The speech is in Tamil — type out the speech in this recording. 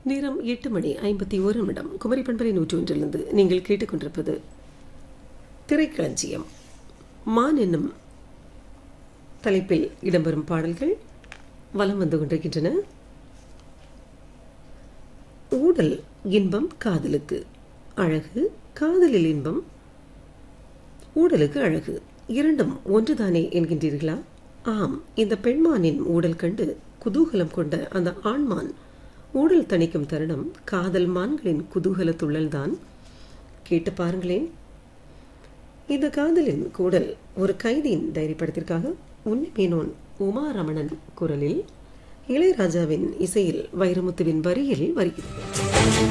நேரம் எட்டு மணி ஐம்பத்தி ஒரு நிமிடம் குமரி பண்பலை நூற்றி ஒன்றிலிருந்து நீங்கள் கேட்டுக்கொண்டிருப்பது திரைக்களஞ்சியம் மான் என்னும் தலைப்பில் இடம்பெறும் பாடல்கள் வலம் வந்து கொண்டிருக்கின்றன ஊடல் இன்பம் காதலுக்கு அழகு காதலில் இன்பம் ஊடலுக்கு அழகு இரண்டும் ஒன்றுதானே என்கின்றீர்களா ஆம் இந்த பெண்மானின் ஊடல் கண்டு குதூகலம் கொண்ட அந்த ஆண்மான் ஊடல் தணிக்கும் தருணம் காதல் மான்களின் குதூகல துள்ளல்தான் கேட்டு பாருங்களேன் இந்த காதலின் கூடல் ஒரு கைதியின் டைரி படத்திற்காக உன்னை மேனோன் உமா ரமணன் குரலில் இளையராஜாவின் இசையில் வைரமுத்துவின் வரியில் வருகிறது